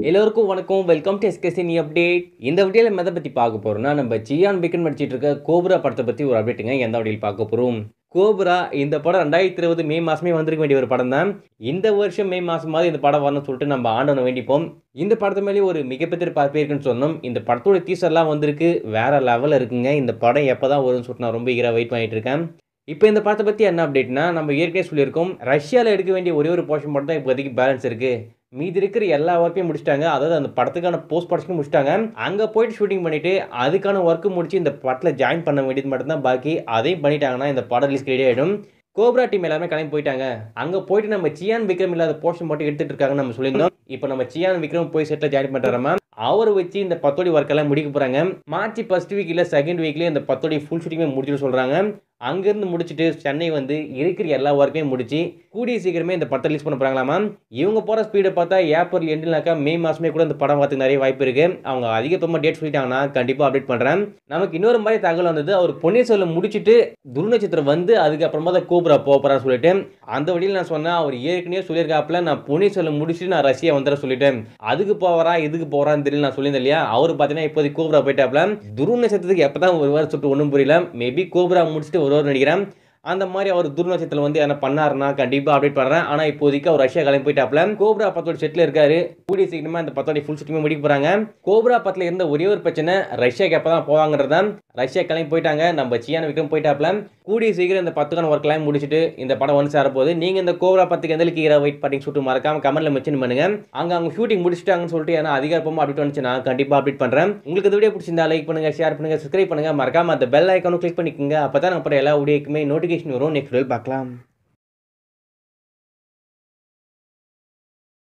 எல்லோருக்கும் வணக்கம் welcome to எஸ்கேசினி update இந்த வீடியோவில் நம்ம எதை பற்றி பார்க்க போகிறோம்னா நம்ம ஜியான் பிக்கன் நடிச்சிட்டு இருக்க கோப்ரா படத்தை பற்றி ஒரு அப்டேட்டுங்க எந்த வழியில் பார்க்க போகிறோம் கோப்ரா இந்த படம் ரெண்டாயிரத்தி இருபது மே மாதமே வந்திருக்க வேண்டிய ஒரு படம் தான் இந்த வருஷம் மே மாதமாவது இந்த படம் வரணும்னு சொல்லிட்டு நம்ம ஆண்டவனை வேண்டிப்போம் இந்த படத்து மேலே ஒரு மிகப்பெரிய பார்ப்பே இருக்குன்னு சொன்னோம் இந்த படத்தோட டீசர்லாம் வந்திருக்கு வேற லெவலில் இருக்குங்க இந்த படம் எப்போ தான் வரும்னு சொல்லிட்டு நான் ரொம்ப ஈராக வெயிட் பண்ணிட்டு இருக்கேன் இப்போ இந்த படத்தை பற்றி என்ன அப்டேட்னா நம்ம ஏற்கனவே சொல்லியிருக்கோம் ரஷ்யாவில் எடுக்க வேண்டிய ஒரே ஒரு போர்ஷன் மட்டும் தான் இப்போதைக்கு பேலன்ஸ் இருக்குது மீதி இருக்கிற எல்லா ஒர்க்கையும் முடிச்சிட்டாங்க அதாவது அந்த படத்துக்கான போஸ்ட் ப்ரொடக்ஷனும் முடிச்சிட்டாங்க அங்கே போயிட்டு ஷூட்டிங் பண்ணிட்டு அதுக்கான ஒர்க்கு முடிச்சு இந்த படத்தில் ஜாயின் பண்ண வேண்டியது மட்டும்தான் பாக்கி அதையும் பண்ணிட்டாங்கன்னா இந்த படம் ரிலீஸ் ரெடி ஆகிடும் கோப்ரா டீம் எல்லாமே கிளம்பி போயிட்டாங்க அங்கே போயிட்டு நம்ம சியான் விக்ரம் இல்லாத போர்ஷன் மட்டும் எடுத்துட்டு இருக்காங்கன்னு நம்ம சொல்லியிருந்தோம் இப்போ நம்ம சியான் விக்ரம் போய் செட்டில் ஜாயின் பண்ணுறாமா அவர் வச்சு இந்த பத்தோடி ஒர்க் எல்லாம் முடிக்க போகிறாங்க மார்ச் ஃபர்ஸ்ட் வீக் இல்லை செகண்ட் வீக்லேயே இந்த பத்தோடி ஃபுல் ஷூட்டிங்கே முடிச்சுட்டு சொல்கிறாங்க அங்கேருந்து முடிச்சுட்டு சென்னை வந்து இருக்கிற எல்லா ஒர்க்கையும் முடிச்சு கூடிய சீக்கிரமே இந்த படத்தை ரிலீஸ் பண்ண போகிறாங்களாமா இவங்க போகிற ஸ்பீடை பார்த்தா ஏப்ரல் எண்டுனாக்கா மே மாதமே கூட இந்த படம் பார்த்துக்கு நிறைய வாய்ப்பு இருக்குது அவங்க அதிகப்பமாக டேட் சொல்லிட்டாங்கன்னா கண்டிப்பாக அப்டேட் பண்ணுறேன் நமக்கு இன்னொரு மாதிரி தகவல் வந்தது அவர் பொன்னியின் செல்வம் முடிச்சுட்டு துருநட்சத்திரம் வந்து அதுக்கப்புறமா தான் கூப்பிட போகிறான்னு சொல்லிட்டு அந்த வழியில் நான் சொன்னேன் அவர் ஏற்கனவே சொல்லியிருக்காப்புல நான் பொன்னியின் செல்வம் முடிச்சுட்டு நான் ரஷ்யா வந்துட சொல்லிட்டேன் அதுக்கு போகிறா இதுக்கு போகிறான்னு தெரியல நான் சொல்லியிருந்தேன் இல்லையா அவர் பார்த்தீங்கன்னா இப்போதைக்கு கூப்பிட போயிட்டாப்ல துருநட்சத்திரத்துக்கு எப்போ தான் வருவார் சொல்லிட்டு ஒன்றும் புரியல மேபி கோப்ரா முடிச்சுட்டு ஒருவர் நினைக்கிறேன் அந்த மாதிரி அவர் துர்நட்சத்தில் வந்து என்ன பண்ணாருன்னா கண்டிப்பாக அப்டேட் பண்ணுறேன் ஆனால் இப்போதைக்கு அவர் ரஷ்யா கிளம்பி போயிட்டாப்ல கோப்ரா பத்தோட செட்டில் இருக்காரு கூடிய சீக்கிரமாக அந்த பத்தோட ஃபுல் ஷூட்டிங் முடிக்க போகிறாங்க கோப்ரா பத்தில் இருந்த ஒரே ஒரு பிரச்சனை ரஷ்யாக்கு எப்போ தான் போவாங்கிறது தான் ரஷ்யா கிளம்பி போயிட்டாங்க நம்ம சியான விக்ரம் போயிட்டாப்ல கூடிய சீக்கிரம் இந்த பத்துக்கான ஒர்க் எல்லாம் முடிச்சுட்டு இந்த படம் வந்து சேர போகுது நீங்கள் இந்த கோப்ரா பத்துக்கு எந்த கீரை வெயிட் பண்ணி சொல்லிட்டு மறக்காம கமெண்ட்ல மென்ஷன் பண்ணுங்க அங்கே அவங்க ஷூட்டிங் முடிச்சிட்டாங்கன்னு சொல்லிட்டு ஏன்னா அதிகாரப்பமாக அப்டேட் வந்துச்சு நான் கண்டிப்பாக அப்டேட் பண்ணுறேன் உங்களுக்கு இந்த வீடியோ பிடிச்சிருந்தா லைக் பண்ணுங்க ஷேர் பண்ணுங்க சப்ஸ்கிரைப் பண்ணுங்க மறக்காம அந்த பெல் ஐக்கானும் கிளிக் பண்ணிக்கோங்க அப்போ தான் நம்ம எல்லா வீடியோக்குமே நோட்டிஃபிகேஷன் வரும் நெக்ஸ்ட் வீடியோ பார்க்கலாம்